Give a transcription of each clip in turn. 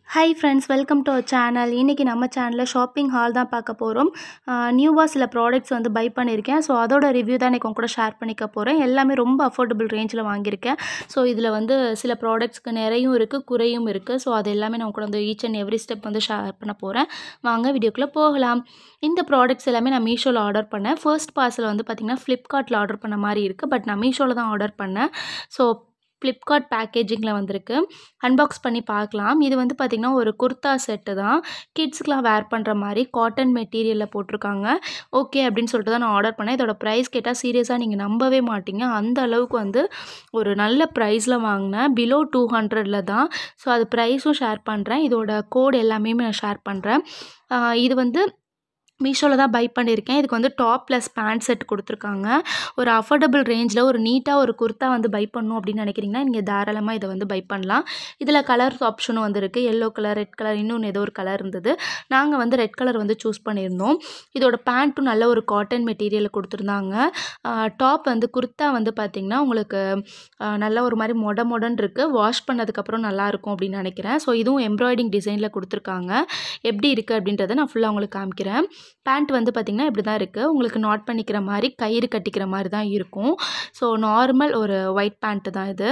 hi friends welcome to our channel இன்றைக்கி நம்ம சேனலில் ஷாப்பிங் ஹால் தான் பார்க்க போகிறோம் நியூவாக சில ப்ராடக்ட்ஸ் வந்து பை பண்ணியிருக்கேன் ஸோ அதோட ரிவ்யூ தான் இன்றைக்கி உங்க கூட ஷேர் பண்ணிக்க போகிறேன் எல்லாமே ரொம்ப அஃபோர்டபுள் ரேஞ்சில் வாங்கியிருக்கேன் ஸோ இதில் வந்து சில ப்ராடக்ட்ஸ்க்கு நிறையும் இருக்குது குறையும் இருக்குது ஸோ அது எல்லாமே நான் கூட வந்து ஈச் அண்ட் எவ்ரி ஸ்டெப் வந்து ஷேர் பண்ண போகிறேன் வாங்க வீடியோக்குள்ளே போகலாம் இந்த ப்ராடக்ட்ஸ் எல்லாமே நான் மீஷோவில் ஆர்டர் பண்ணேன் ஃபர்ஸ்ட் பார்சல் வந்து பார்த்திங்கன்னா ஃப்ளிப்கார்ட்டில் ஆர்டர் பண்ண மாதிரி இருக்குது பட் நான் மீஷோவில் தான் ஆர்டர் பண்ணேன் ஸோ ஃப்ளிப்கார்ட் பேக்கேஜிங்கில் வந்திருக்கு அன்பாக்ஸ் பண்ணி பார்க்கலாம் இது வந்து பார்த்திங்கன்னா ஒரு குர்தா செட்டு தான் கிட்ஸ்க்குலாம் வேர் பண்ணுற மாதிரி காட்டன் மெட்டீரியலில் போட்டிருக்காங்க ஓகே அப்படின்னு சொல்லிட்டு தான் நான் ஆர்டர் பண்ணேன் இதோட ப்ரைஸ் கேட்டால் சீரியஸாக நீங்கள் நம்பவே மாட்டீங்க அந்த அளவுக்கு வந்து ஒரு நல்ல ப்ரைஸில் வாங்கினேன் பிலோ டூ ஹண்ட்ரடில் தான் ஸோ அது ப்ரைஸும் ஷேர் பண்ணுறேன் இதோட கோட் எல்லாமே நான் ஷேர் பண்ணுறேன் இது வந்து மீஷோவில் தான் பை பண்ணியிருக்கேன் இதுக்கு வந்து டாப் ப்ளஸ் பேண்ட் செட் கொடுத்துருக்காங்க ஒரு அஃபோர்டபுள் ரேஞ்சில் ஒரு நீட்டாக ஒரு குர்த்தா வந்து பை பண்ணணும் அப்படின்னு நினைக்கிறீங்கன்னா நீங்கள் தாராளமாக இதை வந்து பை பண்ணலாம் இதில் கலர் ஆப்ஷனும் வந்துருக்கு எல்லோ கலர் ரெட் கலர் இன்னொன்று ஏதோ ஒரு கலர் இருந்தது நாங்கள் வந்து ரெட் கலர் வந்து சூஸ் பண்ணியிருந்தோம் இதோட பேண்ட்டும் நல்ல ஒரு காட்டன் மெட்டீரியல் கொடுத்துருந்தாங்க டாப் வந்து குர்த்தா வந்து பார்த்திங்கன்னா உங்களுக்கு நல்ல ஒரு மாதிரி மொட மொடன்னு இருக்குது வாஷ் பண்ணதுக்கப்புறம் நல்லாயிருக்கும் அப்படின்னு நினைக்கிறேன் ஸோ இதுவும் எம்ப்ராய்டிங் டிசைனில் கொடுத்துருக்காங்க எப்படி இருக்குது அப்படின்றத நான் ஃபுல்லாக உங்களுக்கு காமிக்கிறேன் பேண்ட் வந்து பார்த்திங்கன்னா இப்படி தான் இருக்குது உங்களுக்கு நாட் பண்ணிக்கிற மாதிரி கயிறு கட்டிக்கிற மாதிரி தான் இருக்கும் ஸோ நார்மல் ஒரு ஒயிட் பேண்ட்டு தான் இது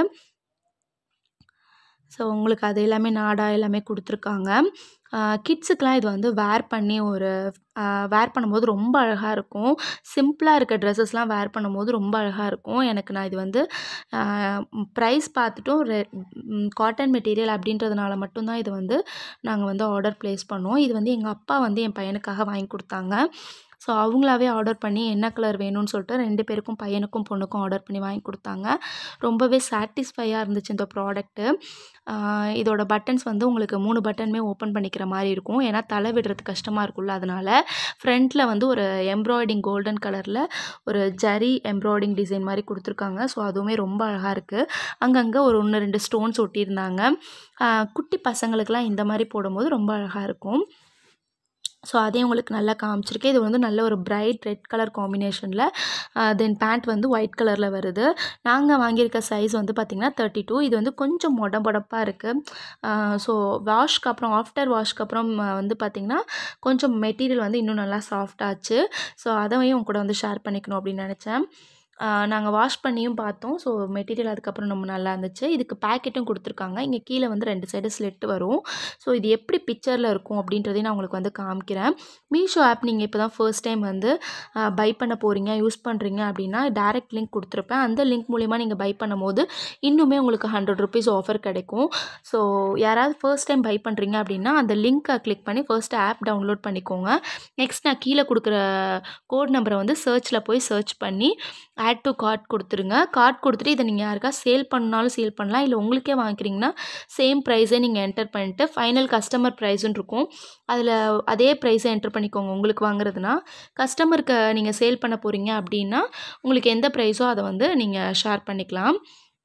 ஸோ உங்களுக்கு அது எல்லாமே நாடா எல்லாமே கொடுத்துருக்காங்க கிட்ஸுக்கெலாம் இது வந்து வேர் பண்ணி ஒரு வேர் பண்ணும்போது ரொம்ப அழகாக இருக்கும் சிம்பிளாக இருக்க ட்ரெஸ்ஸஸ்லாம் வேர் பண்ணும்போது ரொம்ப அழகாக இருக்கும் எனக்கு நான் இது வந்து ப்ரைஸ் பார்த்துட்டும் ரெ காட்டன் மெட்டீரியல் அப்படின்றதுனால மட்டும்தான் இது வந்து நாங்கள் வந்து ஆர்டர் ப்ளேஸ் பண்ணோம் இது வந்து எங்கள் அப்பா வந்து என் பையனுக்காக வாங்கி கொடுத்தாங்க ஸோ அவங்களாவே ஆர்டர் பண்ணி என்ன கலர் வேணும்னு சொல்லிட்டு ரெண்டு பேருக்கும் பையனுக்கும் பொண்ணுக்கும் ஆர்டர் பண்ணி வாங்கி கொடுத்தாங்க ரொம்பவே சாட்டிஸ்ஃபையாக இருந்துச்சு இந்த ப்ராடக்ட்டு இதோட பட்டன்ஸ் வந்து உங்களுக்கு மூணு பட்டனுமே ஓப்பன் பண்ணிக்கிற மாதிரி இருக்கும் ஏன்னா தலை விடுறது கஷ்டமாக இருக்கும்ல அதனால் ஃப்ரண்ட்டில் வந்து ஒரு எம்ப்ராய்டிங் கோல்டன் கலரில் ஒரு ஜரி எம்ப்ராய்டிங் டிசைன் மாதிரி கொடுத்துருக்காங்க ஸோ அதுவுமே ரொம்ப அழகாக இருக்குது அங்கங்கே ஒரு ஒன்று ரெண்டு ஸ்டோன்ஸ் ஒட்டியிருந்தாங்க குட்டி பசங்களுக்கெலாம் இந்த மாதிரி போடும்போது ரொம்ப அழகாக இருக்கும் ஸோ அதையும் உங்களுக்கு நல்லா காமிச்சிருக்கேன் இது வந்து நல்ல ஒரு பிரைட் ரெட் கலர் காம்பினேஷனில் தென் பேண்ட் வந்து ஒயிட் கலரில் வருது நாங்கள் வாங்கியிருக்க சைஸ் வந்து பார்த்திங்கன்னா தேர்ட்டி டூ இது வந்து கொஞ்சம் மொடம்பொடப்பாக இருக்குது ஸோ வாஷ்க்கு அப்புறம் ஆஃப்டர் வாஷ்க்கு அப்புறம் வந்து பார்த்திங்கன்னா கொஞ்சம் மெட்டீரியல் வந்து இன்னும் நல்லா சாஃப்டாச்சு ஸோ அதையும் கூட வந்து ஷேர் பண்ணிக்கணும் அப்படின்னு நினச்சேன் நாங்கள் வாஷ் பண்ணியும் பார்த்தோம் ஸோ மெட்டீரியல் அதுக்கப்புறம் நம்ம நல்லா இருந்துச்சு இதுக்கு பேக்கெட்டும் கொடுத்துருக்காங்க இங்கே கீழே வந்து ரெண்டு சைடு ஸ்லிட் வரும் ஸோ இது எப்படி பிக்சரில் இருக்கும் அப்படின்றதையும் நான் உங்களுக்கு வந்து காமிக்கிறேன் மீஷோ ஆப் நீங்கள் இப்போ தான் ஃபர்ஸ்ட் டைம் வந்து பை பண்ண போகிறீங்க யூஸ் பண்ணுறீங்க அப்படின்னா டேரெக்ட் லிங்க் கொடுத்துருப்பேன் அந்த லிங்க் மூலிமா நீங்கள் பை பண்ணும்போது இன்னுமே உங்களுக்கு ஹண்ட்ரட் ருபீஸ் ஆஃபர் கிடைக்கும் ஸோ யாராவது ஃபர்ஸ்ட் டைம் பை பண்ணுறீங்க அப்படின்னா அந்த லிங்க்கை கிளிக் பண்ணி ஃபர்ஸ்ட் ஆப் டவுன்லோட் பண்ணிக்கோங்க நெக்ஸ்ட் நான் கீழே கொடுக்குற கோட் நம்பரை வந்து சர்ச்சில் போய் சர்ச் பண்ணி ஆட் டு கார்ட் கொடுத்துருங்க கார்ட் கொடுத்துட்டு இதை நீங்கள் யாருக்கா சேல் பண்ணாலும் சேல் பண்ணலாம் இல்லை உங்களுக்கே வாங்கிக்கிறீங்கன்னா சேம் ப்ரைஸே நீங்கள் என்டர் பண்ணிட்டு ஃபைனல் கஸ்டமர் ப்ரைஸுன்னு இருக்கும் அதில் அதே ப்ரைஸை என்டர் பண்ணிக்கோங்க உங்களுக்கு வாங்குறதுனா கஸ்டமருக்கு நீங்கள் சேல் பண்ண போகிறீங்க அப்படின்னா உங்களுக்கு எந்த ப்ரைஸோ அதை வந்து நீங்கள் ஷேர் பண்ணிக்கலாம்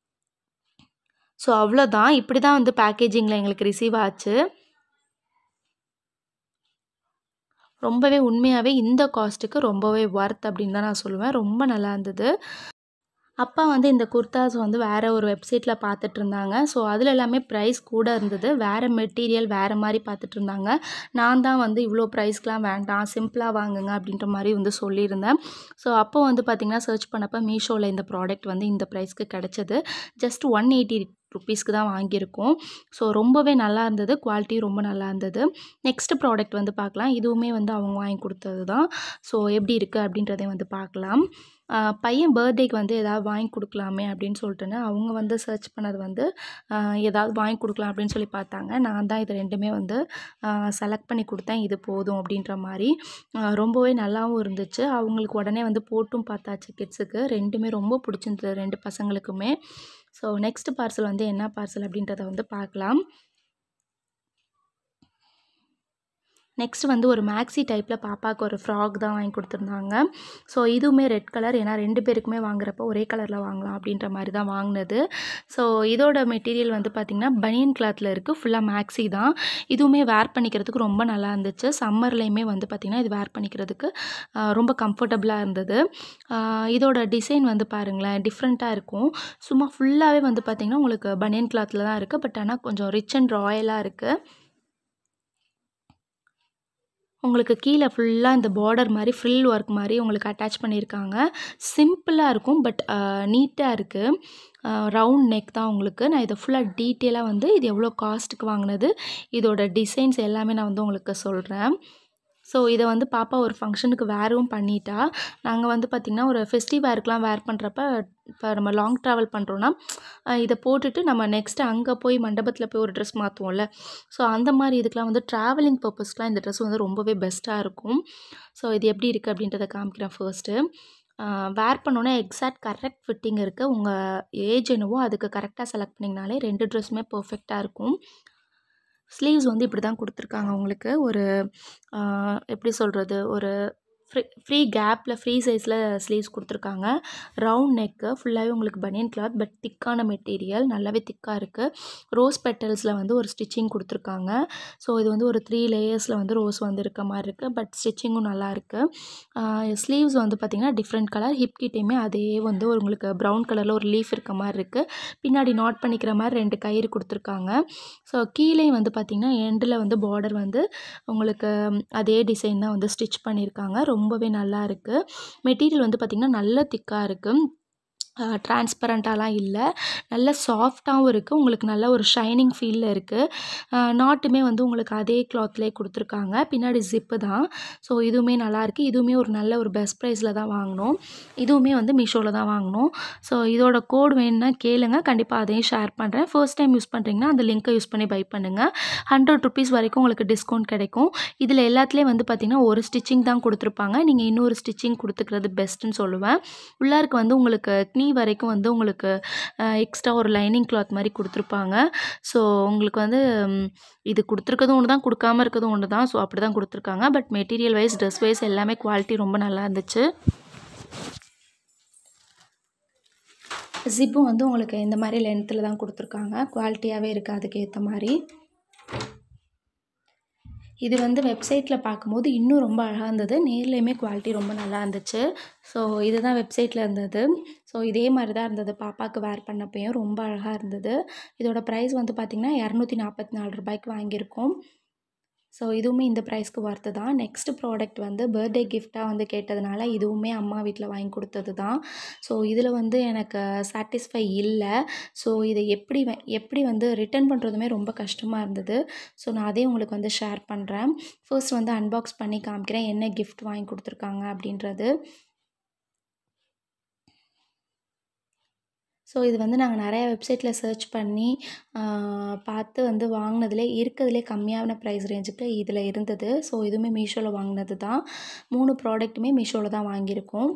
ஸோ அவ்வளோதான் இப்படி தான் வந்து பேக்கேஜிங்கில் எங்களுக்கு ரிசீவ் ஆச்சு ரொம்பவே உண்மையாகவே இந்த காஸ்ட்டுக்கு ரொம்பவே ஒர்த் அப்படின்னு தான் நான் சொல்லுவேன் ரொம்ப நல்லா இருந்தது அப்பா வந்து இந்த குர்தாஸ் வந்து வேறு ஒரு வெப்சைட்டில் பார்த்துட்டு இருந்தாங்க ஸோ அதில் எல்லாமே ப்ரைஸ் கூட இருந்தது வேறு மெட்டீரியல் வேறு மாதிரி பார்த்துட்டு இருந்தாங்க நான் தான் வந்து இவ்வளோ ப்ரைஸ்க்கெலாம் வேண்டாம் சிம்பிளாக வாங்குங்க அப்படின்ற மாதிரி வந்து சொல்லியிருந்தேன் ஸோ அப்போ வந்து பார்த்திங்கன்னா சர்ச் பண்ணப்போ மீஷோவில் இந்த ப்ராடக்ட் வந்து இந்த ப்ரைஸ்க்கு கிடச்சிது ஜஸ்ட் ஒன் எயிட்டி ருப்பீஸ்க்கு தான் வாங்கியிருக்கோம் ஸோ ரொம்பவே நல்லா இருந்தது குவாலிட்டி ரொம்ப நல்லா இருந்தது நெக்ஸ்ட் ப்ராடக்ட் வந்து பார்க்கலாம் இதுவுமே வந்து அவங்க வாங்கி கொடுத்தது தான் ஸோ எப்படி இருக்குது அப்படின்றதையும் வந்து பார்க்கலாம் பையன் பர்த்டேக்கு வந்து எதாவது வாங்கி கொடுக்கலாமே அப்படின்னு சொல்லிட்டுன்னு அவங்க வந்து சர்ச் பண்ணது வந்து ஏதாவது வாங்கி கொடுக்கலாம் அப்படின்னு சொல்லி பார்த்தாங்க நான் தான் இது ரெண்டுமே வந்து செலக்ட் பண்ணி கொடுத்தேன் இது போதும் அப்படின்ற மாதிரி ரொம்பவே நல்லாவும் இருந்துச்சு அவங்களுக்கு உடனே வந்து போட்டும் பார்த்தாச்சு கிட்ஸுக்கு ரெண்டுமே ரொம்ப பிடிச்சிருந்தது ரெண்டு பசங்களுக்குமே ஸோ நெக்ஸ்ட் பார்சல் வந்து என்ன பார்சல் அப்படின்றத வந்து பார்க்கலாம் நெக்ஸ்ட் வந்து ஒரு மேக்ஸி டைப்பில் பாப்பாவுக்கு ஒரு ஃப்ராக் தான் வாங்கி கொடுத்துருந்தாங்க ஸோ இதுவுமே ரெட் கலர் ஏன்னா ரெண்டு பேருக்குமே வாங்குறப்போ ஒரே கலரில் வாங்கலாம் அப்படின்ற மாதிரி தான் வாங்கினது ஸோ இதோட மெட்டீரியல் வந்து பார்த்திங்கன்னா பனியன் கிளாத்தில் இருக்குது ஃபுல்லாக மேக்ஸி தான் இதுவுமே வேர் பண்ணிக்கிறதுக்கு ரொம்ப நல்லா இருந்துச்சு சம்மர்லேயுமே வந்து பார்த்திங்கன்னா இது வேர் பண்ணிக்கிறதுக்கு ரொம்ப கம்ஃபர்டபுளாக இருந்தது இதோட டிசைன் வந்து பாருங்களேன் டிஃப்ரெண்ட்டாக இருக்கும் சும்மா ஃபுல்லாகவே வந்து பார்த்திங்கன்னா உங்களுக்கு பனியன் கிளாத்தில் தான் இருக்குது பட் ஆனால் கொஞ்சம் ரிச் அண்ட் ராயலாக இருக்குது உங்களுக்கு கீழே ஃபுல்லாக இந்த பார்டர் மாதிரி ஃப்ரில் ஒர்க் மாதிரி உங்களுக்கு அட்டாச் பண்ணியிருக்காங்க சிம்பிளாக இருக்கும் பட் நீட்டாக இருக்குது ரவுண்ட் நெக் தான் உங்களுக்கு நான் இதை ஃபுல்லாக டீட்டெயிலாக வந்து இது எவ்வளோ காஸ்ட்டுக்கு வாங்கினது இதோட டிசைன்ஸ் எல்லாமே நான் வந்து உங்களுக்கு சொல்கிறேன் ஸோ இதை வந்து பாப்பா ஒரு ஃபங்க்ஷனுக்கு வேரும் பண்ணிட்டா நாங்கள் வந்து பார்த்திங்கன்னா ஒரு ஃபெஸ்டிவ் வேர்க்கெலாம் வேர் பண்ணுறப்ப இப்போ நம்ம லாங் ட்ராவல் பண்ணுறோன்னா இதை போட்டுட்டு நம்ம நெக்ஸ்ட்டு அங்கே போய் மண்டபத்தில் போய் ஒரு ட்ரெஸ் மாற்றுவோம்ல ஸோ அந்த மாதிரி இதுக்கெலாம் வந்து ட்ராவலிங் பர்பஸ்க்கெலாம் இந்த ட்ரெஸ் வந்து ரொம்பவே பெஸ்ட்டாக இருக்கும் ஸோ இது எப்படி இருக்குது அப்படின்றத காமிக்கிறேன் ஃபர்ஸ்ட்டு வேர் பண்ணோன்னே எக்ஸாக்ட் கரெக்ட் ஃபிட்டிங் இருக்குது உங்கள் ஏஜ் என்னவோ அதுக்கு கரெக்டாக செலக்ட் பண்ணிங்கனாலே ரெண்டு ட்ரெஸ்ஸுமே பர்ஃபெக்டாக இருக்கும் ஸ்லீவ்ஸ் வந்து இப்படி தான் கொடுத்துருக்காங்க உங்களுக்கு ஒரு எப்படி சொல்கிறது ஒரு ஃப்ரீ ஃப்ரீ கேப்பில் ஃப்ரீ சைஸில் ஸ்லீவ்ஸ் கொடுத்துருக்காங்க ரவுண்ட் நெக்கு ஃபுல்லாகவே உங்களுக்கு பனியன் கிளாத் பட் திக்கான மெட்டீரியல் நல்லாவே திக்காக இருக்குது ரோஸ் பெட்டல்ஸில் வந்து ஒரு ஸ்டிச்சிங் கொடுத்துருக்காங்க ஸோ இது வந்து ஒரு த்ரீ லேயர்ஸில் வந்து ரோஸ் வந்து இருக்க மாதிரி இருக்குது பட் ஸ்டிச்சிங்கும் நல்லா இருக்குது ஸ்லீவ்ஸ் வந்து பார்த்திங்கன்னா டிஃப்ரெண்ட் கலர் ஹிப் கிட்டேயுமே அதே வந்து ஒரு உங்களுக்கு ப்ரௌன் கலரில் ஒரு லீஃப் இருக்க மாதிரி இருக்குது பின்னாடி நாட் பண்ணிக்கிற மாதிரி ரெண்டு கயிறு கொடுத்துருக்காங்க ஸோ கீழே வந்து பார்த்திங்கன்னா எண்டில் வந்து பார்டர் வந்து உங்களுக்கு அதே டிசைன் தான் வந்து ஸ்டிச் பண்ணியிருக்காங்க ரொம்பவே நல்லா இருக்குது மெட்டீரியல் வந்து பார்த்திங்கன்னா நல்ல திக்காக இருக்குது டிரான்ஸ்பரண்ட்டாலாம் இல்லை நல்ல சாஃப்டாகவும் இருக்குது உங்களுக்கு நல்ல ஒரு ஷைனிங் ஃபீலில் இருக்குது நாட்டுமே வந்து உங்களுக்கு அதே கிளாத்லேயே கொடுத்துருக்காங்க பின்னாடி ஜிப்பு தான் ஸோ இதுவுமே நல்லாயிருக்கு இதுவுமே ஒரு நல்ல ஒரு பெஸ்ட் ப்ரைஸில் தான் வாங்கினோம் இதுவுமே வந்து மீஷோவில் தான் வாங்கினோம் ஸோ இதோட கோட் வேணும்னா கேளுங்க கண்டிப்பாக அதையும் ஷேர் பண்ணுறேன் ஃபர்ஸ்ட் டைம் யூஸ் பண்ணுறீங்கன்னா அந்த லிங்க்கை யூஸ் பண்ணி பை பண்ணுங்கள் ஹண்ட்ரட் ருபீஸ் வரைக்கும் உங்களுக்கு டிஸ்கவுண்ட் கிடைக்கும் இதில் எல்லாத்துலேயும் வந்து பார்த்திங்கன்னா ஒரு ஸ்டிச்சிங் தான் கொடுத்துருப்பாங்க நீங்கள் இன்னொரு ஸ்டிச்சிங் கொடுத்துக்கிறது பெஸ்ட்டுன்னு சொல்லுவேன் உள்ளாருக்கு வந்து உங்களுக்கு நீ வரைக்கும் வந்து உங்களுக்கு எக்ஸ்ட்ரா ஒரு லைனிங் கிளாத் மாதிரி கொடுத்துருப்பாங்க ஸோ உங்களுக்கு வந்து இது கொடுத்துருக்கதும் ஒன்று தான் கொடுக்காம இருக்கிறதும் ஒன்று தான் ஸோ அப்படி தான் கொடுத்துருக்காங்க but material wise dress wise எல்லாமே குவாலிட்டி ரொம்ப நல்லா இருந்துச்சு ஜிப்பும் வந்து உங்களுக்கு இந்த மாதிரி லென்த்தில் தான் கொடுத்துருக்காங்க குவாலிட்டியாகவே இருக்குது அதுக்கு ஏற்ற மாதிரி இது வந்து வெப்சைட்டில் பார்க்கும்போது இன்னும் ரொம்ப அழகாக இருந்தது நேர்லேயுமே குவாலிட்டி ரொம்ப நல்லா இருந்துச்சு ஸோ இதுதான் வெப்சைட்டில் இருந்தது ஸோ இதே மாதிரி தான் இருந்தது பாப்பாவுக்கு வேர் பண்ணப்பையும் ரொம்ப அழகாக இருந்தது இதோட ப்ரைஸ் வந்து பார்த்திங்கன்னா இரநூத்தி நாற்பத்தி நாலு ரூபாய்க்கு வாங்கியிருக்கோம் ஸோ இதுவுமே இந்த ப்ரைஸ்க்கு ஒர்த்து தான் நெக்ஸ்ட்டு ப்ராடக்ட் வந்து பர்த்டே கிஃப்டாக வந்து கேட்டதுனால இதுவுமே அம்மா வீட்டில் வாங்கி கொடுத்தது தான் ஸோ இதில் வந்து எனக்கு சாட்டிஸ்ஃபை இல்லை ஸோ இதை எப்படி எப்படி வந்து ரிட்டர்ன் பண்ணுறதுமே ரொம்ப கஷ்டமாக இருந்தது ஸோ நான் அதையும் உங்களுக்கு வந்து ஷேர் பண்ணுறேன் ஃபர்ஸ்ட் வந்து அன்பாக்ஸ் பண்ணி காமிக்கிறேன் என்ன கிஃப்ட் வாங்கி கொடுத்துருக்காங்க அப்படின்றது ஸோ இது வந்து நாங்கள் நிறையா வெப்சைட்டில் சர்ச் பண்ணி பார்த்து வந்து வாங்கினதுலே இருக்கிறதுலே கம்மியான ப்ரைஸ் ரேஞ்சுக்கு இதில் இருந்தது ஸோ இதுவுமே மீஷோவில் வாங்கினது தான் மூணு ப்ராடக்ட்டுமே மீஷோவில் தான் வாங்கியிருக்கோம்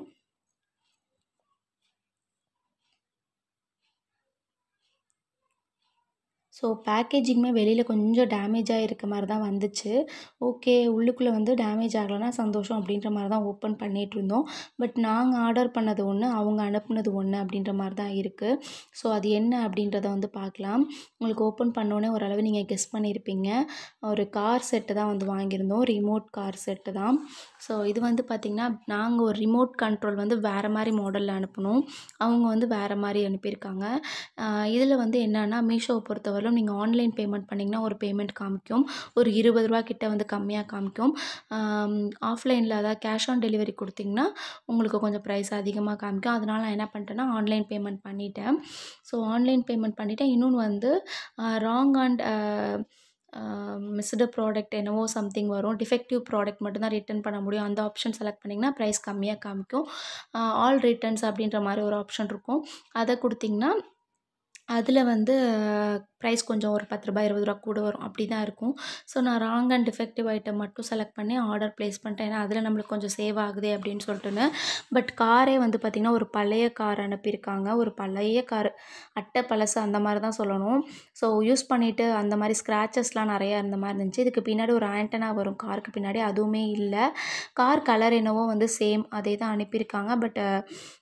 ஸோ பேக்கேஜிங்குமே வெளியில் கொஞ்சம் டேமேஜாக இருக்க மாதிரி தான் வந்துச்சு ஓகே உள்ளுக்குள்ளே வந்து டேமேஜ் ஆகலைன்னா சந்தோஷம் அப்படின்ற மாதிரி தான் ஓப்பன் பண்ணிகிட்டு இருந்தோம் பட் நாங்கள் ஆர்டர் பண்ணது ஒன்று அவங்க அனுப்புனது ஒன்று அப்படின்ற மாதிரி தான் இருக்குது ஸோ அது என்ன அப்படின்றத வந்து பார்க்கலாம் உங்களுக்கு ஓப்பன் பண்ணோன்னே ஓரளவு நீங்கள் கெஸ் பண்ணியிருப்பீங்க ஒரு கார் செட்டு தான் வந்து வாங்கியிருந்தோம் ரிமோட் கார் செட்டு தான் ஸோ இது வந்து பார்த்திங்கன்னா நாங்கள் ஒரு ரிமோட் கண்ட்ரோல் வந்து வேறு மாதிரி மாடலில் அனுப்பினோம் அவங்க வந்து வேறு மாதிரி அனுப்பியிருக்காங்க இதில் வந்து என்னென்னா மீஷோவை பொறுத்தவரை வரலும் நீங்கள் ஆன்லைன் பேமெண்ட் பண்ணிங்கன்னா ஒரு பேமெண்ட் காமிக்கும் ஒரு இருபது ரூபா கிட்ட வந்து கம்மியாக காமிக்கும் ஆஃப்லைனில் அதாவது கேஷ் ஆன் டெலிவரி கொடுத்திங்கன்னா உங்களுக்கு கொஞ்சம் ப்ரைஸ் அதிகமாக காமிக்கும் அதனால் நான் என்ன பண்ணிட்டேன்னா ஆன்லைன் பேமெண்ட் பண்ணிட்டேன் ஸோ ஆன்லைன் பேமெண்ட் பண்ணிவிட்டேன் இன்னொன்று வந்து ராங் அண்ட் மிஸ்டு ப்ராடக்ட் என்னவோ சம்திங் வரும் டிஃபெக்டிவ் ப்ராடக்ட் மட்டும்தான் ரிட்டர்ன் பண்ண முடியும் அந்த ஆப்ஷன் செலக்ட் பண்ணிங்கன்னா ப்ரைஸ் கம்மியாக காமிக்கும் ஆல் ரிட்டர்ன்ஸ் அப்படின்ற மாதிரி ஒரு ஆப்ஷன் இருக்கும் அதை கொடுத்திங்கன்னா அதில் வந்து ப்ரைஸ் கொஞ்சம் ஒரு பத்து ரூபாய் இருபது ரூபா கூட வரும் அப்படி தான் இருக்கும் ஸோ நான் ராங் அண்ட் டிஃபெக்டிவ் ஐட்டம் மட்டும் செலக்ட் பண்ணி ஆர்டர் ப்ளேஸ் பண்ணிட்டேன் ஏன்னா அதில் நம்மளுக்கு கொஞ்சம் சேவ் ஆகுதே அப்படின்னு சொல்லிட்டுன்னு பட் காரே வந்து பார்த்திங்கன்னா ஒரு பழைய கார் அனுப்பியிருக்காங்க ஒரு பழைய கார் அட்டை பழசு அந்த மாதிரி தான் சொல்லணும் ஸோ யூஸ் பண்ணிவிட்டு அந்த மாதிரி ஸ்க்ராச்சஸ்லாம் நிறையா இருந்த மாதிரி இருந்துச்சு இதுக்கு பின்னாடி ஒரு ஆண்டனா வரும் காருக்கு பின்னாடி அதுவுமே இல்லை கார் கலர் என்னவோ வந்து சேம் அதே தான் அனுப்பியிருக்காங்க பட்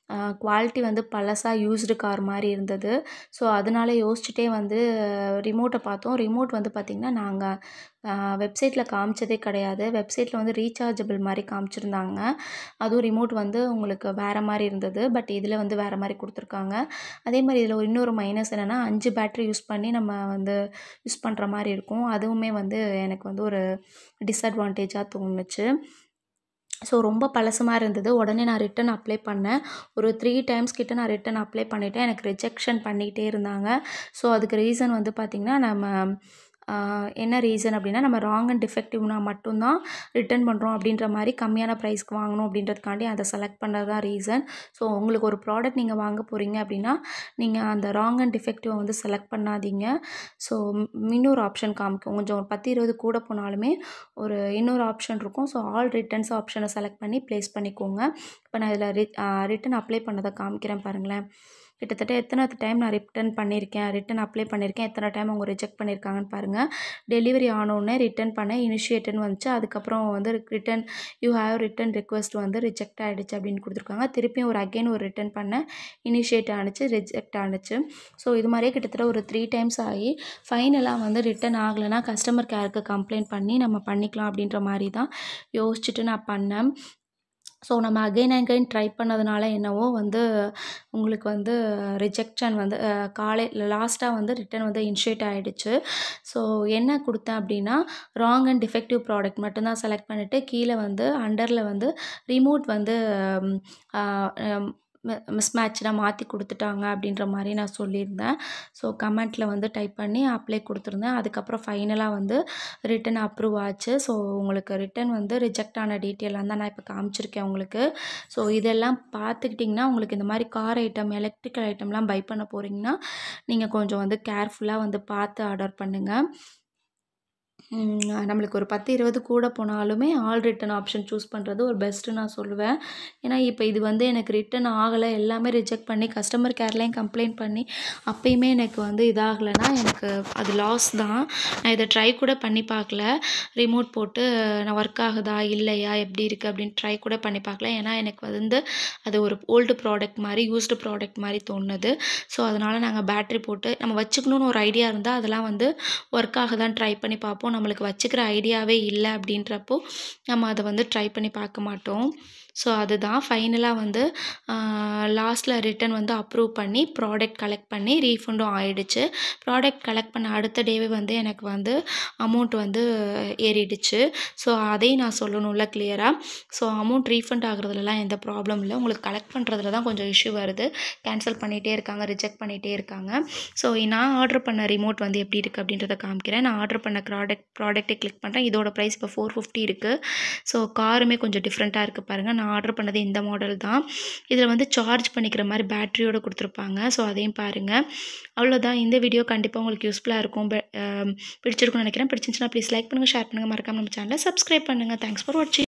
குவாலிட்டி வந்து பழசாக யூஸ்டு கார் மாதிரி இருந்தது ஸோ அதனால யோசிச்சுட்டே வந்து ரிமோட்டை பார்த்தோம் ரிமோட் வந்து பார்த்திங்கன்னா நாங்கள் வெப்சைட்டில் காமிச்சதே கிடையாது வெப்சைட்டில் வந்து ரீசார்ஜபிள் மாதிரி காமிச்சிருந்தாங்க அதுவும் ரிமோட் வந்து உங்களுக்கு வேறு மாதிரி இருந்தது பட் இதில் வந்து வேறு மாதிரி கொடுத்துருக்காங்க அதே மாதிரி இதில் ஒரு இன்னொரு மைனஸ் என்னென்னா அஞ்சு பேட்ரி யூஸ் பண்ணி நம்ம வந்து யூஸ் பண்ணுற மாதிரி இருக்கும் அதுவுமே வந்து எனக்கு வந்து ஒரு டிஸ்அட்வான்டேஜாக தோணுச்சு ஸோ ரொம்ப பழசு மாதிரி இருந்தது உடனே நான் ரிட்டன் அப்ளை பண்ணேன் ஒரு த்ரீ டைம்ஸ் கிட்ட நான் ரிட்டன் அப்ளை பண்ணிவிட்டேன் எனக்கு ரிஜெக்ஷன் பண்ணிகிட்டே இருந்தாங்க ஸோ அதுக்கு ரீசன் வந்து பார்த்திங்கன்னா நம்ம என்ன ரீசன் அப்படின்னா நம்ம ராங் அண்ட் டிஃபெக்டிவ்னா மட்டும்தான் ரிட்டர்ன் பண்ணுறோம் அப்படின்ற மாதிரி கம்மியான ப்ரைஸ்க்கு வாங்கணும் அப்படின்றதுக்காண்டி அதை செலக்ட் பண்ணது தான் ரீசன் ஸோ உங்களுக்கு ஒரு ப்ராடக்ட் நீங்கள் வாங்க போகிறீங்க அப்படின்னா நீங்கள் அந்த ராங் அண்ட் டிஃபெக்டிவை வந்து செலக்ட் பண்ணாதீங்க ஸோ இன்னொரு ஆப்ஷன் காமிக்கும் கொஞ்சம் ஒரு பத்து இருபது கூட போனாலுமே ஒரு இன்னொரு ஆப்ஷன் இருக்கும் ஸோ ஆல் ரிட்டர்ன்ஸ் ஆப்ஷனை செலக்ட் பண்ணி ப்ளேஸ் பண்ணிக்கோங்க இப்போ நான் இதில் ரி ரிட்டன் அப்ளை பண்ணதை காமிக்கிறேன் பாருங்களேன் கிட்டத்தட்ட எத்தனை டைம் நான் ரிட்டன் பண்ணியிருக்கேன் ரிட்டன் அப்ளை பண்ணியிருக்கேன் எத்தனை டைம் அவங்க ரிஜெக்ட் பண்ணியிருக்காங்கன்னு பாருங்கள் டெலிவரி ஆனோடனே ரிட்டன் பண்ண இனிஷியேட்டுன்னு வந்துச்சு அதுக்கப்புறம் வந்து return you have return request வந்து ரிஜெக்ட் ஆகிடுச்சு அப்படின்னு கொடுத்துருக்காங்க திருப்பியும் ஒரு அகைன் ஒரு ரிட்டன் பண்ண இனிஷியேட் ஆனிச்சு ரிஜெக்ட் ஆனிச்சு ஸோ இது மாதிரியே கிட்டத்தட்ட ஒரு த்ரீ டைம்ஸ் ஆகி ஃபைனலாக வந்து ரிட்டன் ஆகலைன்னா கஸ்டமர் கேருக்கு கம்ப்ளைண்ட் பண்ணி நம்ம பண்ணிக்கலாம் அப்படின்ற மாதிரி தான் யோசிச்சுட்டு நான் பண்ணேன் ஸோ நம்ம அகைன் அகைன் ட்ரை பண்ணதுனால என்னவோ வந்து உங்களுக்கு வந்து ரிஜெக்ஷன் வந்து காலை லாஸ்ட்டாக வந்து ரிட்டன் வந்து இனிஷியேட் ஆகிடுச்சு ஸோ என்ன கொடுத்தேன் அப்படின்னா ராங் அண்ட் டிஃபெக்டிவ் ப்ராடக்ட் மட்டும்தான் செலக்ட் பண்ணிவிட்டு கீழே வந்து அண்டரில் வந்து ரிமோட் வந்து மிஸ் மேட்ச்னால் மாற்றி கொடுத்துட்டாங்க அப்படின்ற மாதிரி நான் சொல்லியிருந்தேன் ஸோ கமெண்ட்டில் வந்து டைப் பண்ணி அப்ளை கொடுத்துருந்தேன் அதுக்கப்புறம் ஃபைனலாக வந்து ரிட்டன் அப்ரூவ் ஆச்சு ஸோ உங்களுக்கு ரிட்டன் வந்து ரிஜெக்ட் ஆன டீட்டெயிலாம் தான் நான் இப்போ காமிச்சிருக்கேன் உங்களுக்கு ஸோ இதெல்லாம் பார்த்துக்கிட்டிங்கன்னா உங்களுக்கு இந்த மாதிரி கார் ஐட்டம் எலக்ட்ரிக்கல் ஐட்டம்லாம் பை பண்ண போகிறீங்கன்னா நீங்கள் கொஞ்சம் வந்து கேர்ஃபுல்லாக வந்து பார்த்து ஆர்டர் பண்ணுங்கள் நம்மளுக்கு ஒரு பத்து இருபது கூட போனாலுமே ஆல் ரிட்டன் ஆப்ஷன் சூஸ் பண்ணுறது ஒரு பெஸ்ட்டு நான் சொல்லுவேன் ஏன்னா இப்போ இது வந்து எனக்கு ரிட்டன் ஆகலை எல்லாமே ரிஜெக்ட் பண்ணி கஸ்டமர் கேர்லேயும் கம்ப்ளைண்ட் பண்ணி அப்பயுமே எனக்கு வந்து இதாகலைன்னா எனக்கு அது லாஸ் தான் நான் இதை ட்ரை கூட பண்ணி பார்க்கல ரிமோட் போட்டு நான் ஒர்க் ஆகுதா இல்லையா எப்படி இருக்குது அப்படின்னு ட்ரை கூட பண்ணி பார்க்கல ஏன்னா எனக்கு வந்து அது ஒரு ஓல்டு ப்ராடக்ட் மாதிரி யூஸ்டு ப்ராடக்ட் மாதிரி தோணுது ஸோ அதனால் நாங்கள் பேட்ரி போட்டு நம்ம வச்சுக்கணுன்னு ஒரு ஐடியா இருந்தால் அதெல்லாம் வந்து ஒர்க் ஆகுதான்னு ட்ரை பண்ணி பார்ப்போம் நம்மளுக்கு வச்சுக்கிற ஐடியாவே இல்லை அப்படின்றப்போ நம்ம அதை வந்து ட்ரை பண்ணி பார்க்க மாட்டோம் ஸோ அதுதான் ஃபைனலாக வந்து லாஸ்ட்டில் ரிட்டன் வந்து அப்ரூவ் பண்ணி ப்ராடக்ட் கலெக்ட் பண்ணி ரீஃபண்டும் ஆயிடுச்சு ப்ராடக்ட் கலெக்ட் பண்ண அடுத்த டேவே வந்து எனக்கு வந்து அமௌண்ட் வந்து ஏறிடுச்சு ஸோ அதையும் நான் சொல்லணும்ல கிளியராக ஸோ அமௌண்ட் ரீஃபண்ட் ஆகுறதுலலாம் எந்த ப்ராப்ளம் இல்லை உங்களுக்கு கலெக்ட் பண்ணுறதுல தான் கொஞ்சம் இஷ்யூ வருது கேன்சல் பண்ணிகிட்டே இருக்காங்க ரிஜெக்ட் பண்ணிகிட்டே இருக்காங்க ஸோ நான் ஆர்டர் பண்ண ரிமோட் வந்து எப்படி இருக்குது அப்படின்றத காமிக்கிறேன் நான் ஆர்டர் பண்ண ப்ராடக்ட் ப்ராடக்ட்டை கிளிக் பண்ணுறேன் இதோட ப்ரைஸ் இப்போ ஃபோர் ஃபிஃப்டி இருக்குது ஸோ காருமே கொஞ்சம் டிஃப்ரெண்ட்டாக இருக்குது பாருங்கள் நான் ஆர்டர் பண்ணது இந்த மாடல் தான் இதில் வந்து சார்ஜ் பண்ணிக்கிற மாதிரி பேட்டரியோடு கொடுத்துருப்பாங்க ஸோ அதையும் பாருங்கள் அவ்வளோதான் இந்த வீடியோ கண்டிப்பாக உங்களுக்கு யூஸ்ஃபுல்லாக இருக்கும் பிடிச்சிருக்கும்னு நினைக்கிறேன் பிடிச்சிருந்துச்சுன்னா ப்ளீஸ் லைக் பண்ணுங்கள் ஷேர் பண்ணுங்கள் மறக்காம நம்ம சேனலை சப்ஸ்கிரைப் பண்ணுங்கள் தேங்க்ஸ் ஃபார் வாட்சிங்